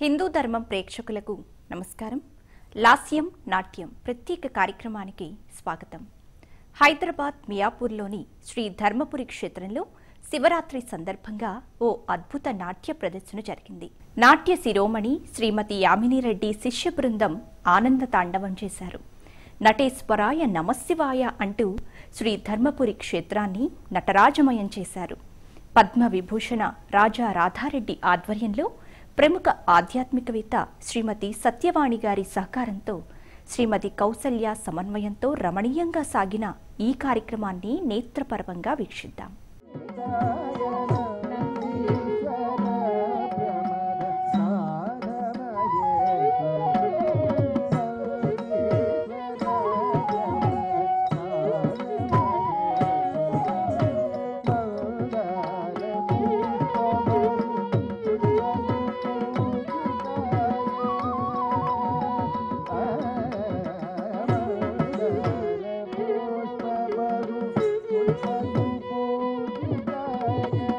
హిందూ ధర్మం ప్రేక్షకులకు నమస్కారం లాస్యం నాట్యం ప్రత్యేక కార్యక్రమానికి స్వాగతం హైదరాబాద్ మియాపూర్లోని శ్రీ ధర్మపురి క్షేత్రంలో శివరాత్రి సందర్భంగా ఓ అద్భుత నాట్య ప్రదర్శన జరిగింది నాట్య శిరోమణి శ్రీమతి యామినిరెడ్డి శిష్య బృందం ఆనంద తాండవం చేశారు నటేశ్వరాయ నమశివాయ అంటూ శ్రీ ధర్మపురి క్షేత్రాన్ని నటరాజమయం చేశారు పద్మ విభూషణ రాజా రాధారెడ్డి ఆధ్వర్యంలో ప్రముఖ ఆధ్యాత్మికవేత్త శ్రీమతి సత్యవాణి గారి సహకారంతో శ్రీమతి కౌసల్య సమన్వయంతో రమణీయంగా సాగిన ఈ కార్యక్రమాన్ని నేత్రపర్వంగా వీక్షిద్దాం పుష్ప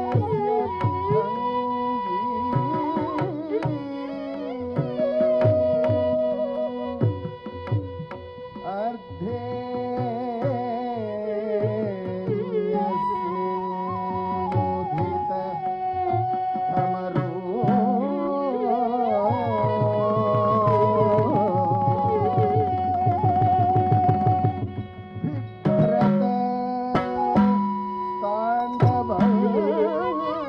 తాండవ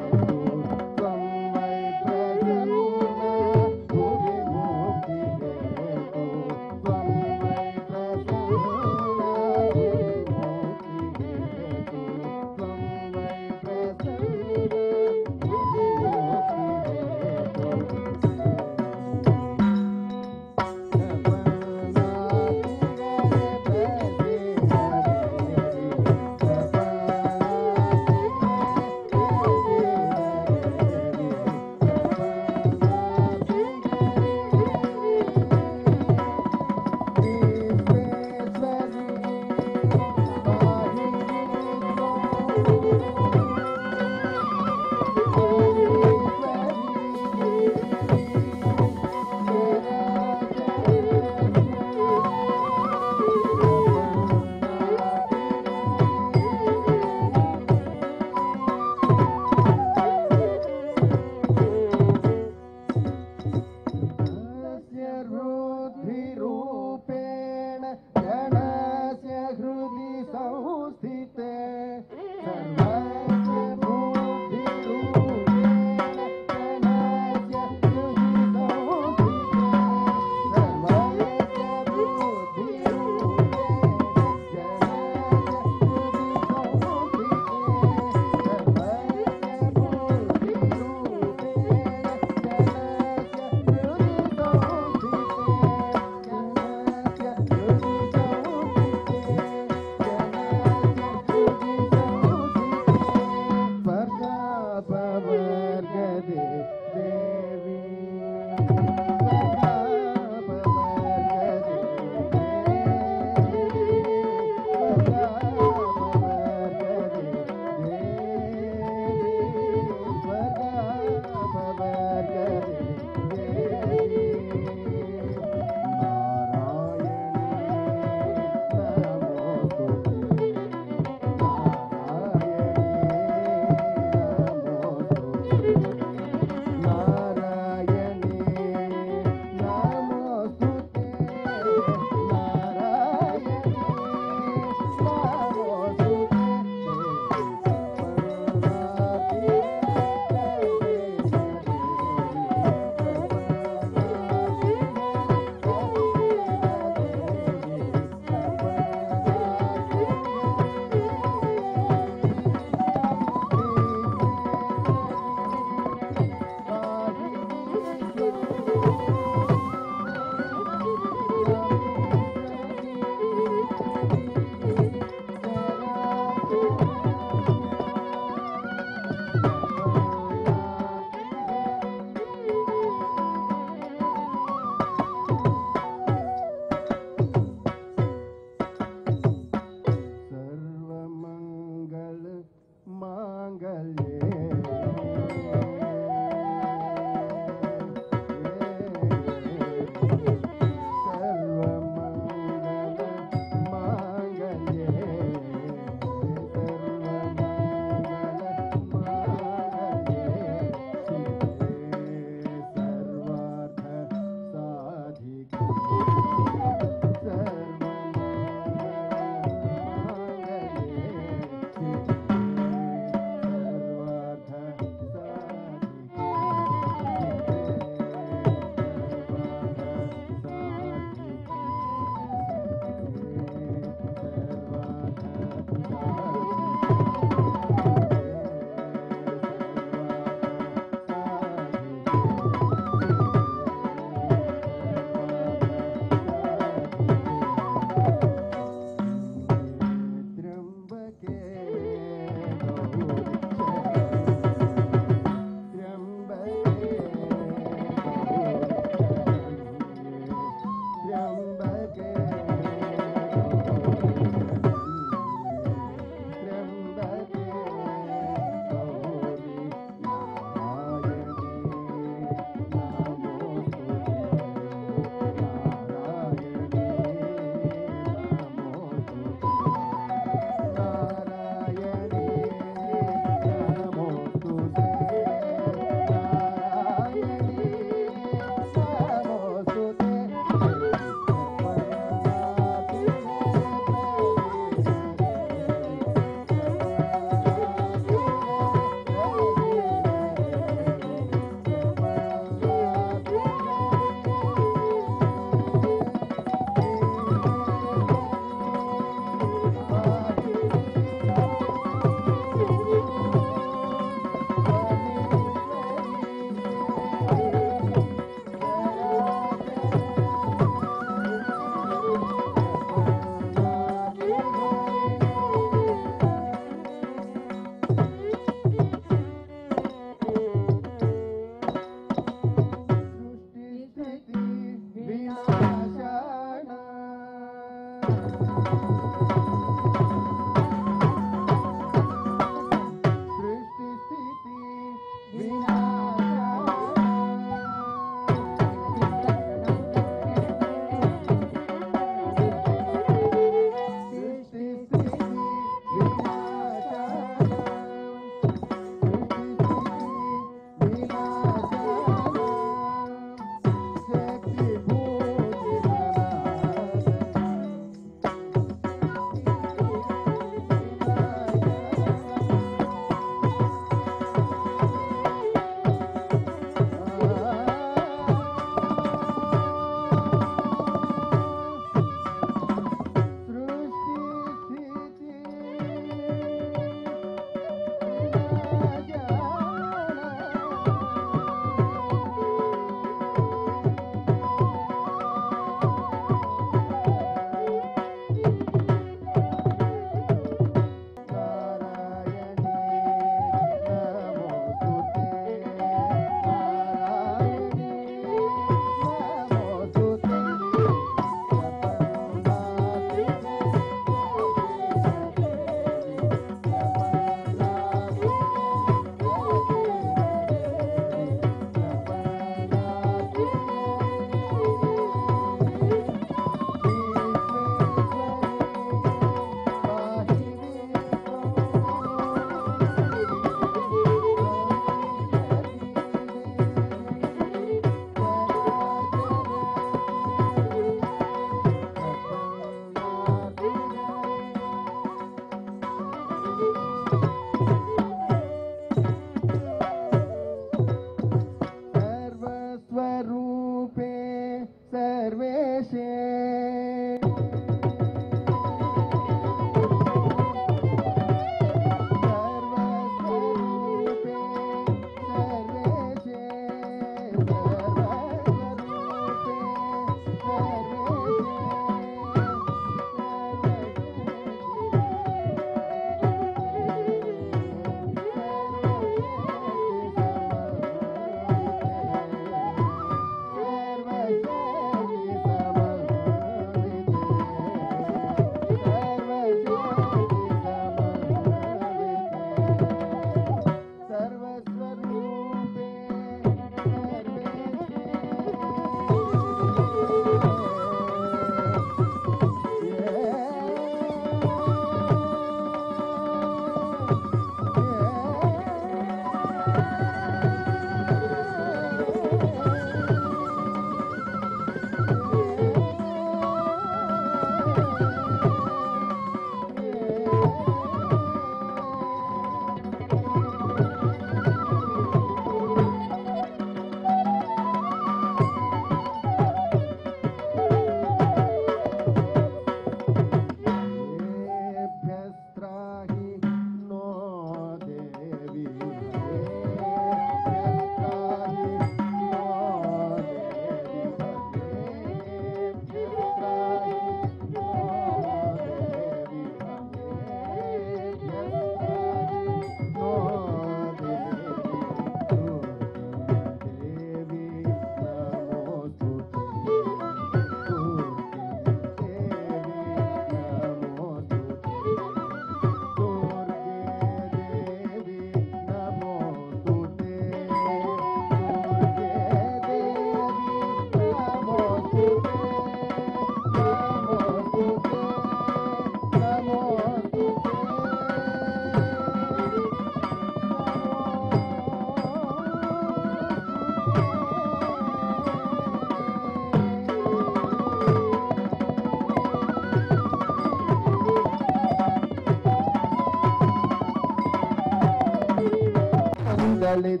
విదళిత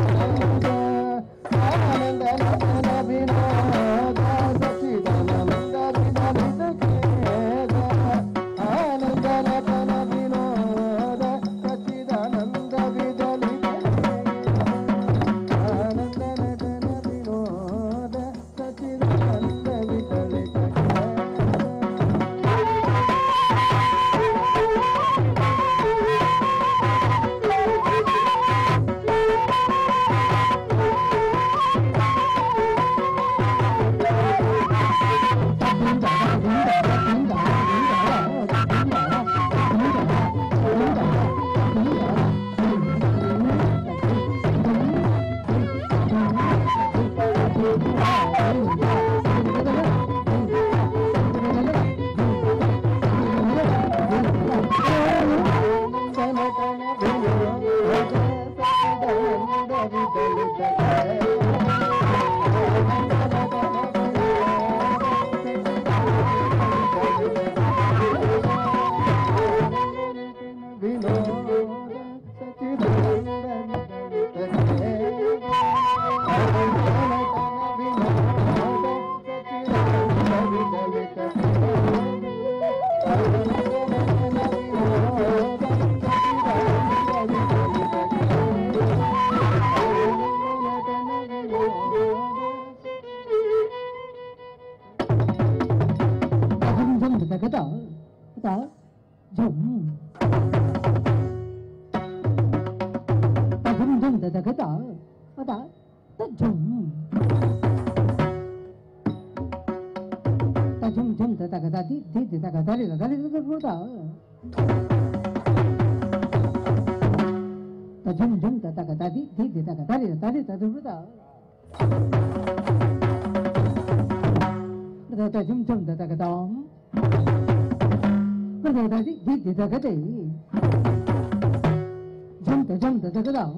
ఆనంద నటన వినోద సచిదానంద విదళిత ఆనంద నటన వినోద సచిదానంద విదళిత ఆనంద నటన వినోద సచిదానంద విదళిత 좀, 좀, 그다, 그다, 그다, 좀. 아, 좀, 좀, 그다, 그다, 그다, 다, 좀. 다, 좀, 좀, 그다, 그다, 디, 디, 디다, 그다, 리다, 다리, 그다, 그다. 다, 좀, 좀, 그다, 그다, 디, 디, 디다, 그다, 리다, 다리, 그다, 그다. 그다, 다, 좀, 좀, 그다, 그다. 그다, 다, 디, 디, 디다, 그다. 좀, 더, 좀, 더, 그다.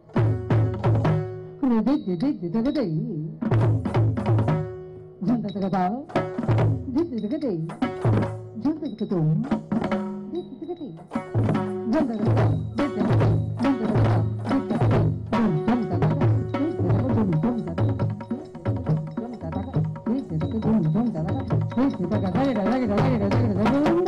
그래, 디, 디, 디, 디다, 그다. 좀, 더, 그다. 디, 디, 그다. 좀, 더, 그다. 디, 디, 그다. 좀, 더, 그다. 디, 디, 그다. 좀, 더, 그다. 디, 디, 그다. 좀, 좀, 더, 그다. 디, 디, 그다. 좀, 좀, 더, 그다. 좀, 더, 그다. 디, 디, 그다. 좀, 좀, 더, 그다. 디, 디, 그다. 다리, 다리, 다리, 다리, 다리, 다리, 다리, 다리,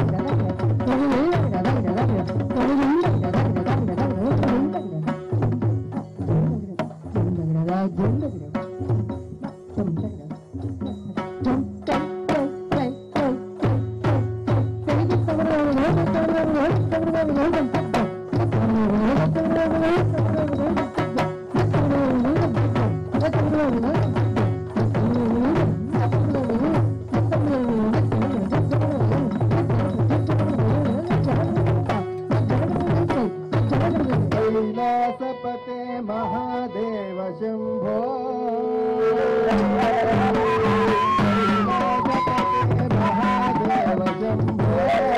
कैलासपते महादेव शम्भो कैलासपते महादेव शम्भो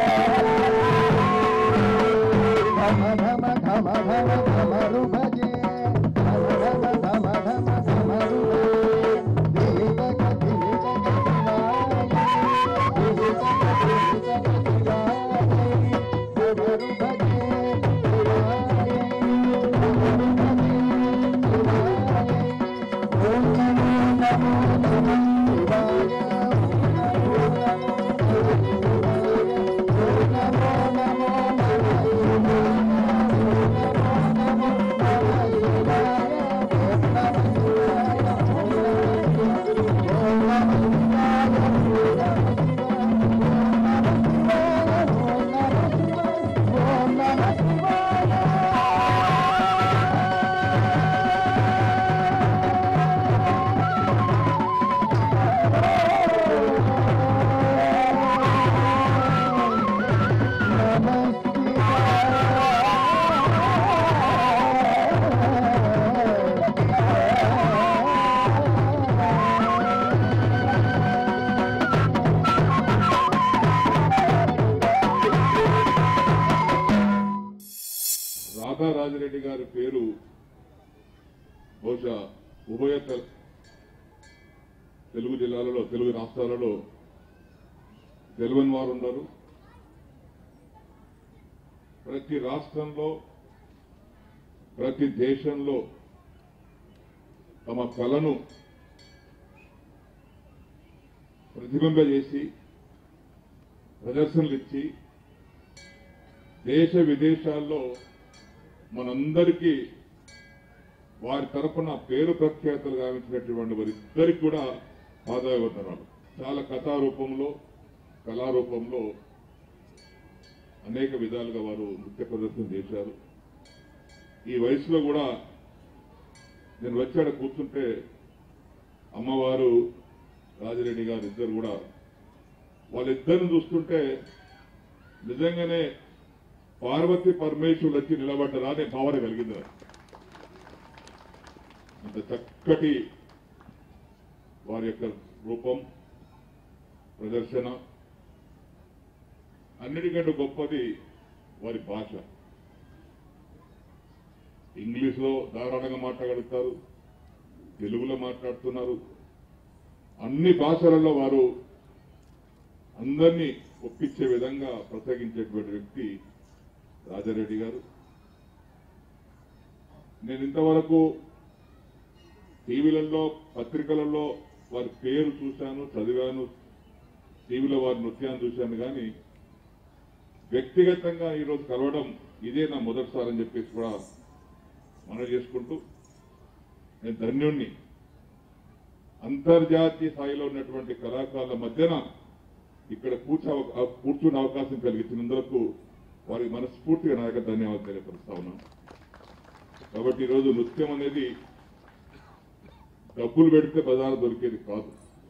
धम धम धम धम धमरु भजे धम धम धम धम धमरु भजे दीपक दीपक दिवाय दीपक दीपक दिवाय धमरु भजे రాధారాజిరెడ్డి గారి పేరు బహుశా ఉభయ తె- తెలుగు జిల్లాలలో తెలుగు రాష్ట్రాలలో తెలియని వారు ఉన్నారు ప్రతి రాష్ట్రంలో ప్రతి దేశంలో తమ కళను ప్రతిబింబజేసి ప్రదర్శనలు ఇచ్చి దేశ విదేశాల్లో మనందరికీ వారి తరపున పేరు ప్రఖ్యాతులు గావించినటువంటి వారిద్దరికి కూడా ఆదాయవంతరాలు చాలా కథారూపంలో కళారూపంలో అనేక విధాలుగా వారు నృత్య ప్రదర్శన చేశారు ఈ వయసులో కూడా నేను వచ్చాడ కూర్చుంటే అమ్మవారు రాజిరెడ్డి గారు ఇద్దరు కూడా వాళ్ళిద్దరిని చూస్తుంటే నిజంగానే పార్వతి పరమేశ్వరులు వచ్చి నిలబడ్డరా అనే భావన కలిగింది నాకు. అంత చక్కటి వారి యొక్క రూపం ప్రదర్శన అన్నిటికంటే గొప్పది వారి భాష ఇంగ్లీష్లో ధారాళంగా మాట్లాడగలుగుతారు తెలుగులో మాట్లాడుతున్నారు అన్ని భాషలలో వారు అందరినీ ఒప్పించే విధంగా ప్రసంగించేటువంటి వ్యక్తి రాజారెడ్డి గారు నేను ఇంతవరకు టీవీలలో పత్రికలలో వారి పేరు చూశాను చదివాను టీవీలో వారి నృత్యాన్ని చూశాను కానీ వ్యక్తిగతంగా ఈరోజు కలవడం ఇదే నా మొదటిసారి అని చెప్పేసి కూడా మనం చేసుకుంటూ నేను ధన్యుణ్ణి అంతర్జాతీయ స్థాయిలో ఉన్నటువంటి కళాకారుల మధ్యన ఇక్కడ కూర్చో కూర్చునే అవకాశం కలిగించినందుకు వారికి మనస్ఫూర్తిగా నా యొక్క ధన్యవాదాలు తెలియపరుస్తా ఉన్నాను కాబట్టి ఈరోజు నృత్యం అనేది డబ్బులు పెడితే బజారు దొరికేది కాదు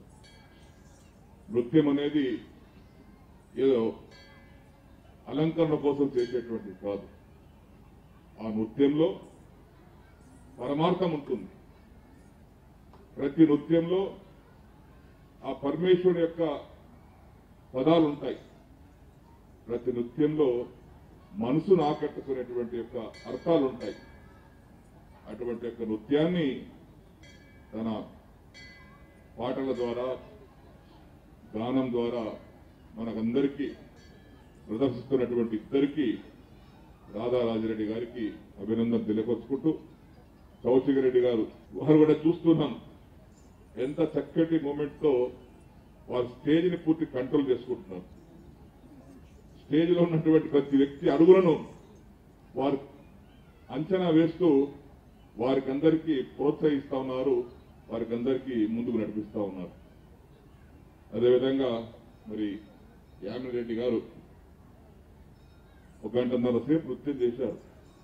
నృత్యం అనేది ఏదో అలంకరణ కోసం చేసేటువంటిది కాదు ఆ నృత్యంలో పరమార్థం ఉంటుంది ప్రతి నృత్యంలో ఆ పరమేశ్వరుడు యొక్క పదాలు ఉంటాయి ప్రతి నృత్యంలో మనసును ఆకట్టుకునేటువంటి యొక్క అర్థాలు ఉంటాయి అటువంటి యొక్క నృత్యాన్ని తన పాటల ద్వారా గానం ద్వారా మనకందరికీ ప్రదర్శిస్తున్నటువంటి ఇద్దరికి రాధారాజిరెడ్డి గారికి అభినందన తెలియపరుచుకుంటూ కౌశిక్ రెడ్డి గారు వారు కూడా చూస్తున్నాం ఎంత చక్కటి మూమెంట్ తో వారు స్టేజ్ ని పూర్తి కంట్రోల్ చేసుకుంటున్నారు స్టేజ్ లో ఉన్నటువంటి ప్రతి వ్యక్తి అడుగులను వారు అంచనా వేస్తూ వారికి అందరికీ ప్రోత్సహిస్తా ఉన్నారు వారికి అందరికీ ముందుకు నడిపిస్తా ఉన్నారు అదేవిధంగా మరి యామిని రెడ్డి గారు ఒక గంటన్నర సేపు నృత్యం చేశారు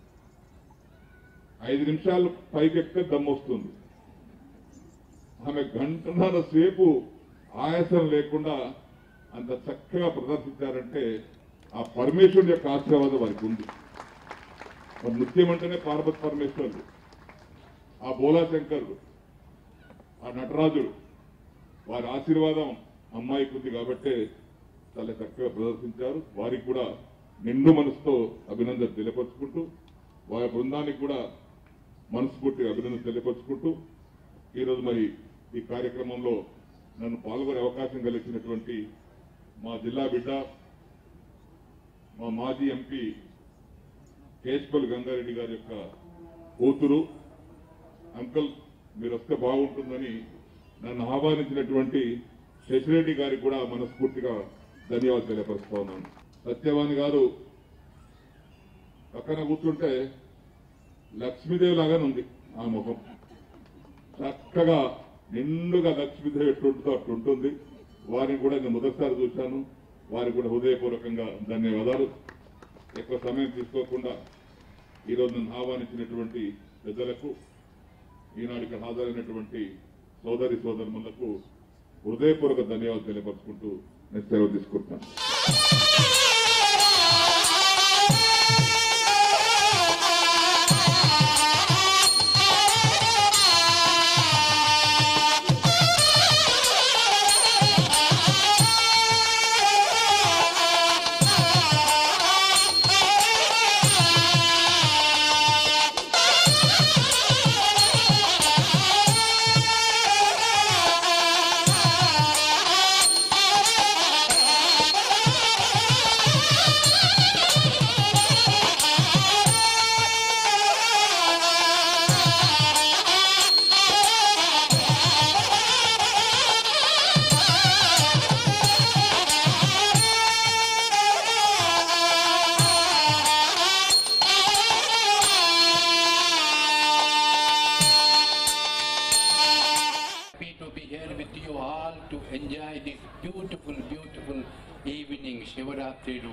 ఐదు నిమిషాలు పైకెక్కితే దమ్మొస్తుంది ఆమె గంటన్నర సేపు ఆయాసం లేకుండా అంత చక్కగా ప్రదర్శించారంటే ఆ పరమేశ్వరుడి యొక్క ఆశీర్వాదం వారికి ఉంది మరి నృత్యం అంటేనే పార్వతి పరమేశ్వరుడు ఆ బోలా శంకరుడు ఆ నటరాజుడు వారి ఆశీర్వాదం అమ్మాయికి ఉంది కాబట్టే చాలా చక్కగా ప్రదర్శించారు వారికి కూడా నిండు మనసుతో అభినందన తెలియపరుచుకుంటూ వారి బృందానికి కూడా మనస్ఫూర్తిగా అభినందన తెలియపరుచుకుంటూ ఈరోజు మరి ఈ కార్యక్రమంలో నన్ను పాల్గొనే అవకాశం కలిగినటువంటి మా జిల్లా బిడ్డ మా మాజీ ఎంపీ కేశపల్లి గంగారెడ్డి గారి యొక్క కూతురు అంకుల్ మీరు వస్తే బాగుంటుందని నన్ను ఆహ్వానించినటువంటి శశిరెడ్డి గారికి కూడా మనస్ఫూర్తిగా ధన్యవాదాలు తెలియపరుస్తా ఉన్నాను సత్యవాణి గారు పక్కన కూర్చుంటే లక్ష్మీదేవి లాగానే ఉంది ఆ ముఖం చక్కగా నిండుగా లక్ష్మీదేవి ఎట్లుంటుందో అట్లుంటుంది వారిని కూడా నేను మొదటిసారి చూశాను వారికి కూడా హృదయపూర్వకంగా ధన్యవాదాలు ఎక్కువ సమయం తీసుకోకుండా ఈరోజు నన్ను ఆహ్వానించినటువంటి పెద్దలకు ఈనాడు ఇక్కడ హాజరైనటువంటి సోదరి సోదరులకు హృదయపూర్వక ధన్యవాదాలు తెలియపరుచుకుంటూ నేను సెలవు తీసుకుంటాను ఆ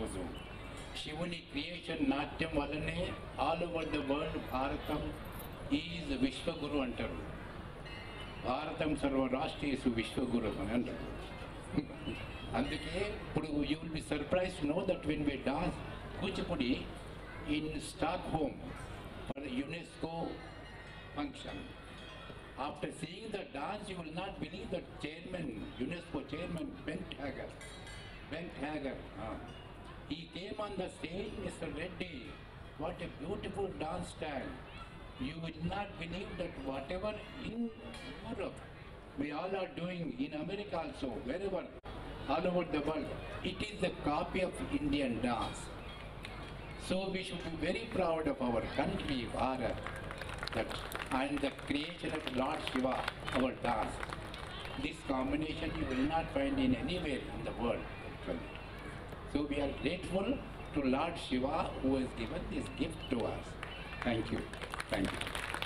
ఈరోజు శివుని క్రియేషన్ నాట్యం వల్లనే ఆల్ ఓవర్ ద వరల్డ్ భారతం ఈజ్ విశ్వగురు అంటారు భారతం సర్వరాష్ట్రీయసు విశ్వగురు అని అంటారు అందుకే ఇప్పుడు you will be surprise know that when we dance Kuchipudi in Stockholm for UNESCO function after seeing the dance you will not believe that chairman UNESCO chairman Bent Hagar Bent Hagar he came on the stage mr reddy what a beautiful dance style you will not believe that whatever in europe we all are doing in america also wherever all over the world it is a copy of indian dance so we should be very proud of our country bharat that and the creation of lord shiva our dance this combination you will not find in anywhere in the world actually so we are grateful to Lord Shiva who has given this gift to us. Thank you. Thank you.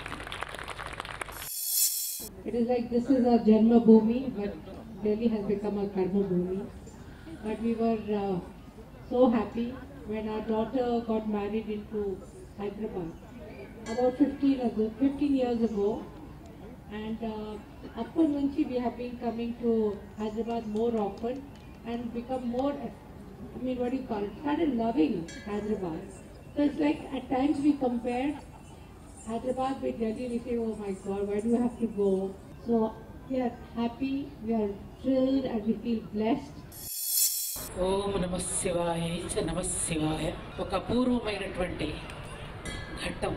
It is like this is our Janma Bhumi, but Delhi has become a Karma Bhumi. But we were uh, so happy when our daughter got married into Hyderabad about 15, ago, 15 years ago. And uh, upper Nunchi, we have been coming to Hyderabad more often and become more, I mean, what do you call it, started loving Hyderabad. So it's like at times we compared Hyderabad with Delhi, we say, oh my God, why do we have to go? So we are happy, we are thrilled, and we feel blessed. ఓం నమ శివాయ చ నమ శివాయ ఒక అపూర్వమైనటువంటి ఘట్టం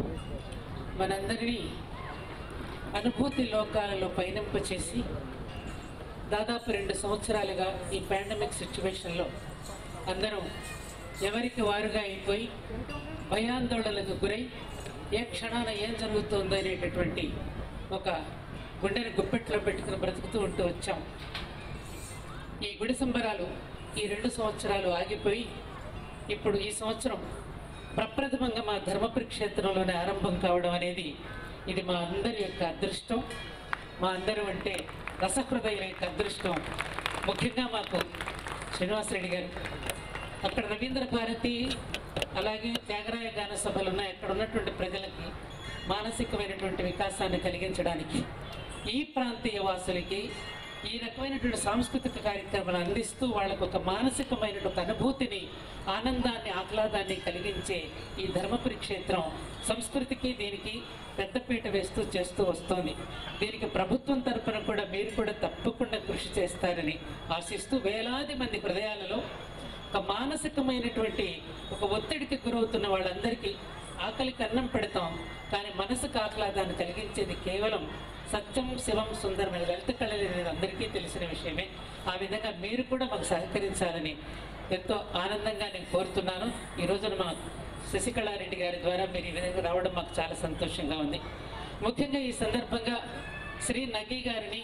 మనందరినీ అనుభూతి లోకాలలో పయనింపచేసి దాదాపు రెండు సంవత్సరాలుగా ఈ పాండమిక్ సిచ్యువేషన్లో అందరం ఎవరికి వారుగా అయిపోయి భయాందోళనకు గురై ఏ క్షణాన ఏం జరుగుతుందో అనేటటువంటి ఒక గుండెని గుప్పెట్లో పెట్టుకుని బ్రతుకుతూ ఉంటూ వచ్చాం ఈ గుడి సంబరాలు ఈ రెండు సంవత్సరాలు ఆగిపోయి ఇప్పుడు ఈ సంవత్సరం ప్రప్రథమంగా మా ధర్మపురి క్షేత్రంలోనే ఆరంభం కావడం అనేది ఇది మా అందరి యొక్క అదృష్టం మా అందరం అంటే రసహృదయుల యొక్క అదృష్టం ముఖ్యంగా మాకు శ్రీనివాసరెడ్డి గారు అక్కడ రవీంద్ర భారతి అలాగే త్యాగరాయ గాన సభలు ఉన్నాయి అక్కడ ఉన్నటువంటి ప్రజలకి మానసికమైనటువంటి వికాసాన్ని కలిగించడానికి ఈ ప్రాంతీయ వాసులకి ఈ రకమైనటువంటి సాంస్కృతిక కార్యక్రమాలు అందిస్తూ వాళ్ళకు ఒక మానసికమైనటువంటి అనుభూతిని ఆనందాన్ని ఆహ్లాదాన్ని కలిగించే ఈ ధర్మపురి క్షేత్రం సంస్కృతికి దీనికి పెద్దపీట వేస్తూ చేస్తూ వస్తోంది దీనికి ప్రభుత్వం తరపున కూడా మీరు కూడా తప్పకుండా కృషి చేస్తారని ఆశిస్తూ వేలాది మంది హృదయాలలో ఒక మానసికమైనటువంటి ఒక ఒత్తిడికి గురవుతున్న వాళ్ళందరికీ ఆకలికి అన్నం పెడతాం కానీ మనసుకు ఆహ్లాదాన్ని కలిగించేది కేవలం సత్యం శివం సుందరమైన లలిత కళలు అనేది అందరికీ తెలిసిన విషయమే ఆ విధంగా మీరు కూడా మాకు సహకరించాలని ఎంతో ఆనందంగా నేను కోరుతున్నాను ఈ రోజున మా శశికళారెడ్డి గారి ద్వారా మీరు ఈ విధంగా రావడం మాకు చాలా సంతోషంగా ఉంది ముఖ్యంగా ఈ సందర్భంగా శ్రీ నగి గారిని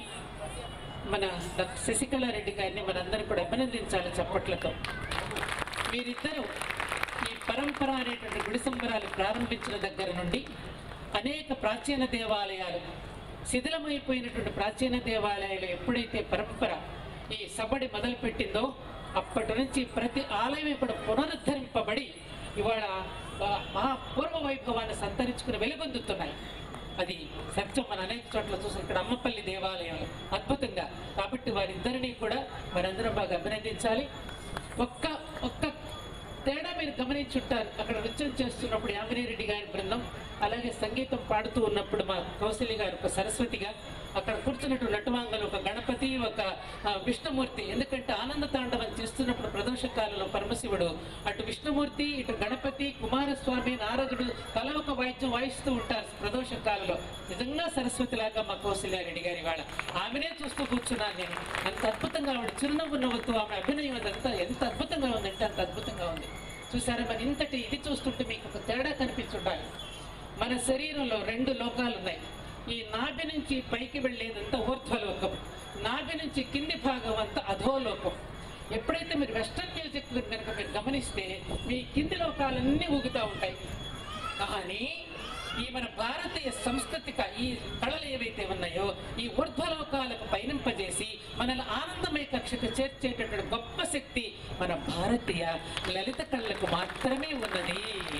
మన డాక్టర్ శశికళారెడ్డి గారిని మనందరం కూడా అభినందించాలి చప్పట్లతో మీరిద్దరూ ఈ పరంపర అనేటువంటి గుడి సంబరాలు ప్రారంభించిన దగ్గర నుండి అనేక ప్రాచీన దేవాలయాలు శిథిలమైపోయినటువంటి ప్రాచీన దేవాలయాలు ఎప్పుడైతే పరంపర ఈ సబడి మొదలుపెట్టిందో అప్పటి నుంచి ప్రతి ఆలయం ఇప్పుడు పునరుద్ధరింపబడి ఇవాళ ఆ, మహా పూర్వ వైభవాన్ని సంతరించుకుని వెలుగొందుతున్నాయి అది సత్యం మన అనేక చోట్ల చూసి ఇక్కడ అమ్మపల్లి దేవాలయం అద్భుతంగా కాబట్టి వారిద్దరినీ కూడా మనందరం బాగా అభినందించాలి ఒక్క ఒక్క తేడా మీరు గమనించుంటారు అక్కడ నృత్యం చేస్తున్నప్పుడు యామినేరెడ్డి గారి బృందం అలాగే సంగీతం పాడుతూ ఉన్నప్పుడు మా కౌశల్య గారు ఒక సరస్వతిగా అక్కడ కూర్చున్నట్టు నటువాంగలు ఒక గణపతి ఒక ఆ, విష్ణుమూర్తి ఎందుకంటే ఆనంద తాండవం చేస్తున్నప్పుడు ప్రదోష కాలంలో పరమశివుడు అటు విష్ణుమూర్తి ఇటు గణపతి కుమారస్వామి నారదుడు తల ఒక వాయిద్యం వాయిస్తూ ఉంటారు ప్రదోష కాలంలో నిజంగా సరస్వతి లాగా మా కౌశల్యారెడ్డి గారి వాళ్ళ ఆమెనే చూస్తూ కూర్చున్నాను నేను అంత అద్భుతంగా ఆవిడ చిరునవ్వు నవ్వుతూ ఆమె అభినయం అదంతా ఎంత అద్భుతంగా ఉందంటే అంత అద్భుతంగా ఉంది చూసారా మరి ఇంతటి ఇది చూస్తుంటే మీకు ఒక తేడా కనిపించుండాలి మన శరీరంలో రెండు లోకాలు ఉన్నాయి ఈ నాభి నుంచి పైకి వెళ్ళేదంతా ఊర్ధ్వలోకం నాభి నుంచి కింది భాగం అంతా అధోలోకం ఎప్పుడైతే మీరు వెస్టర్న్ మ్యూజిక్ కనుక మీరు గమనిస్తే మీ కింది లోకాలన్నీ ఊగుతూ ఉంటాయి కానీ ఈ మన భారతీయ సంస్కృతిక ఈ కళలు ఏవైతే ఉన్నాయో ఈ ఊర్ధ్వలోకాలకు పయనింపజేసి మనల్ని ఆనందమయ కక్షకు చేర్చేటటువంటి గొప్ప శక్తి మన భారతీయ లలిత కళలకు మాత్రమే ఉన్నది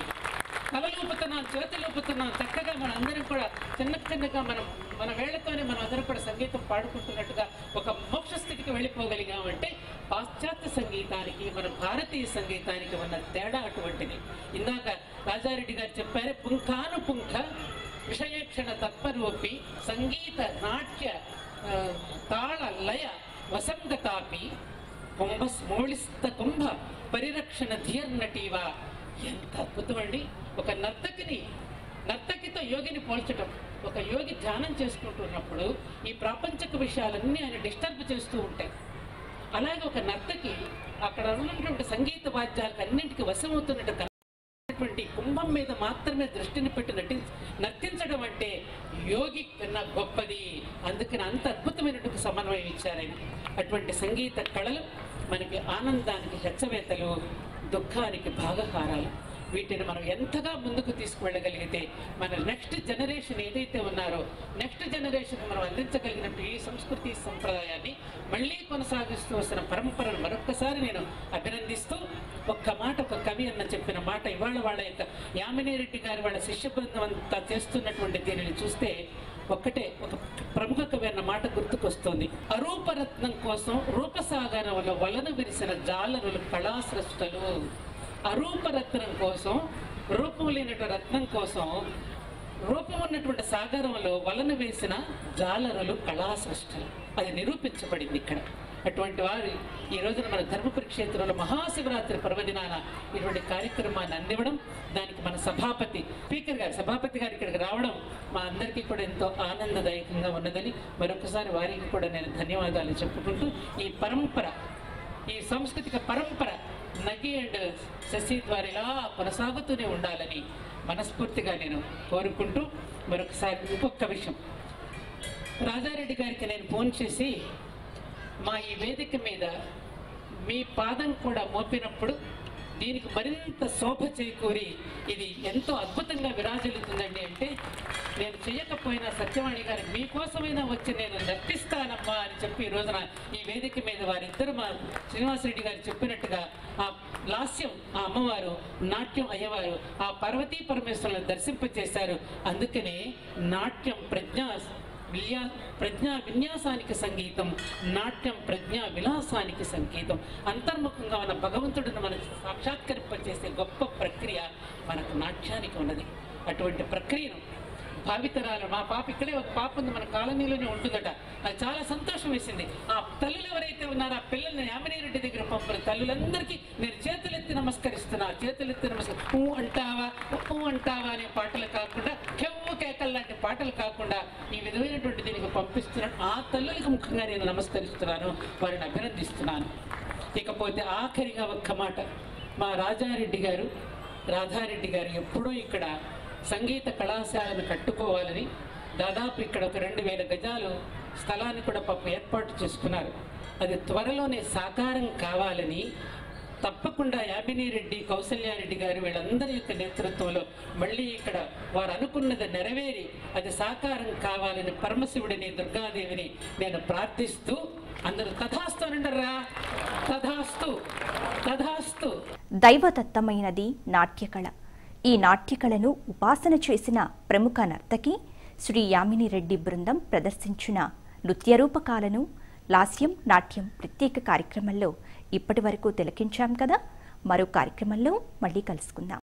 కలలూపుతున్నాం చేతులూపుతున్నాం చక్కగా మన అందరం కూడా చిన్న చిన్నగా మనం మన వేళ్లతోనే మనం అందరం కూడా సంగీతం పాడుకుంటున్నట్టుగా ఒక మోక్ష స్థితికి వెళ్ళిపోగలిగామంటే పాశ్చాత్య సంగీతానికి మన భారతీయ సంగీతానికి ఉన్న తేడా అటువంటిది ఇందాక రాజారెడ్డి గారు చెప్పారు పుంఖాను పుంఖ విషయేక్షణ తత్పరూపి సంగీత నాట్య ఆ, తాళ లయ వసంగతాపి కుంభ స్మోళిస్త కుంభ పరిరక్షణ ధియర్నటీవా ఎంత అద్భుతం అండి ఒక నర్తకిని నర్తకితో యోగిని పోల్చటం ఒక యోగి ధ్యానం చేసుకుంటున్నప్పుడు ఈ ప్రాపంచక విషయాలన్నీ ఆయన డిస్టర్బ్ చేస్తూ ఉంటాయి అలాగే ఒక నర్తకి అక్కడ ఉన్నటువంటి సంగీత వాద్యాలకు అన్నింటికి వశమవుతున్నట్టు కనబడేటువంటి కుంభం మీద మాత్రమే దృష్టిని పెట్టి నటి నర్తించడం అంటే యోగి కన్నా గొప్పది అందుకని అంత అద్భుతమైనటువంటి సమన్వయం ఇచ్చారని అటువంటి సంగీత కళలు మనకి ఆనందానికి హెచ్చవేతలు దుఃఖానికి భాగహారాలు వీటిని మనం ఎంతగా ముందుకు తీసుకువెళ్ళగలిగితే మన నెక్స్ట్ జనరేషన్ ఏదైతే ఉన్నారో నెక్స్ట్ జనరేషన్ మనం అందించగలిగినట్టు ఈ సంస్కృతి సంప్రదాయాన్ని మళ్ళీ కొనసాగిస్తూ వస్తున్న పరంపరను మరొక్కసారి నేను అభినందిస్తూ ఒక్క మాట ఒక కవి అన్న చెప్పిన మాట ఇవాళ వాళ్ళ యొక్క యామిని రెడ్డి గారి వాళ్ళ శిష్య బృందం అంతా చేస్తున్నటువంటి దీనిని చూస్తే ఒక్కటే ఒక ప్రముఖ కవి అన్న మాట గుర్తుకొస్తుంది అరూపరత్నం కోసం రూపసాగరంలో వలన విరిసిన జాలరులు కళాసృష్టలు అరూపరత్నం కోసం రూపం లేనటువంటి రత్నం కోసం రూపం ఉన్నటువంటి సాగరంలో వలన వేసిన జాలరులు కళాసృష్టలు అది నిరూపించబడింది ఇక్కడ అటువంటి వారు ఈ రోజున మన ధర్మపురి క్షేత్రంలో మహాశివరాత్రి పర్వదినాన ఇటువంటి కార్యక్రమాన్ని అందివ్వడం దానికి మన సభాపతి స్పీకర్ గారు సభాపతి గారు ఇక్కడికి రావడం మా అందరికీ కూడా ఎంతో ఆనందదాయకంగా ఉన్నదని మరొకసారి వారికి కూడా నేను ధన్యవాదాలు చెప్పుకుంటూ ఈ పరంపర ఈ సాంస్కృతిక పరంపర నగి అండ్ శశి ద్వారా ఇలా కొనసాగుతూనే ఉండాలని మనస్ఫూర్తిగా నేను కోరుకుంటూ మరొకసారి ఇంకొక విషయం రాజారెడ్డి గారికి నేను ఫోన్ చేసి మా ఈ వేదిక మీద మీ పాదం కూడా మోపినప్పుడు దీనికి మరింత శోభ చేకూరి ఇది ఎంతో అద్భుతంగా విరాజిల్లుతుందండి అంటే నేను చేయకపోయినా సత్యవాణి గారు మీకోసమైనా వచ్చి నేను నర్తిస్తానమ్మా అని చెప్పి ఈ రోజున ఈ వేదిక మీద వారిద్దరు మా శ్రీనివాసరెడ్డి గారు చెప్పినట్టుగా ఆ లాస్యం ఆ అమ్మవారు నాట్యం అయ్యవారు ఆ పార్వతీ పరమేశ్వరులను దర్శింపచేశారు అందుకనే నాట్యం ప్రజ్ఞా విల్యా ప్రజ్ఞా విన్యాసానికి సంగీతం నాట్యం ప్రజ్ఞా విలాసానికి సంగీతం అంతర్ముఖంగా ఉన్న భగవంతుడిని మనకు సాక్షాత్కరింపచేసే గొప్ప ప్రక్రియ మనకు నాట్యానికి ఉన్నది అటువంటి ప్రక్రియను భావితరాలు మా పాప ఇక్కడే ఒక పాప ఉంది మన కాలనీలోనే ఉంటుందట అది చాలా సంతోషం వేసింది ఆ తల్లులు ఎవరైతే ఉన్నారో ఆ పిల్లల్ని యామినీరెడ్డి దగ్గర పంపిన తల్లులందరికీ నేను చేతులెత్తి నమస్కరిస్తున్నా చేతులెత్తి నమస్కరి ఊ అంటావా ఊ అంటావా అనే పాటలు కాకుండా కెవ్వు కేకలు లాంటి పాటలు కాకుండా ఈ విధమైనటువంటి దీనికి పంపిస్తున్నాను ఆ తల్లులకు ముఖ్యంగా నేను నమస్కరిస్తున్నాను వారిని అభినందిస్తున్నాను ఇకపోతే ఆఖరిగా ఒక్క మాట మా రాజారెడ్డి గారు రాధారెడ్డి గారు ఎప్పుడూ ఇక్కడ సంగీత కళాశాలను కట్టుకోవాలని దాదాపు ఇక్కడ ఒక రెండు వేల గజాలు స్థలాన్ని కూడా పాపం ఏర్పాటు చేసుకున్నారు అది త్వరలోనే సాకారం కావాలని తప్పకుండా యామిని రెడ్డి కౌసల్యారెడ్డి గారు వీళ్ళందరి యొక్క నేతృత్వంలో మళ్ళీ ఇక్కడ వారు అనుకున్నది నెరవేరి అది సాకారం కావాలని పరమశివుడిని దుర్గాదేవిని నేను ప్రార్థిస్తూ అందరూ తథాస్తు అనండరా తథాస్తు తథాస్తు దైవదత్తమైనది నాట్యకళ ఈ నాట్యకళను ఉపాసన చేసిన ప్రముఖ నర్తకి శ్రీ యామిని రెడ్డి బృందం ప్రదర్శించిన నృత్యరూపకాలను లాస్యం నాట్యం ప్రత్యేక కార్యక్రమంలో ఇప్పటి వరకు తిలకించాం కదా మరో కార్యక్రమంలో మళ్ళీ కలుసుకుందాం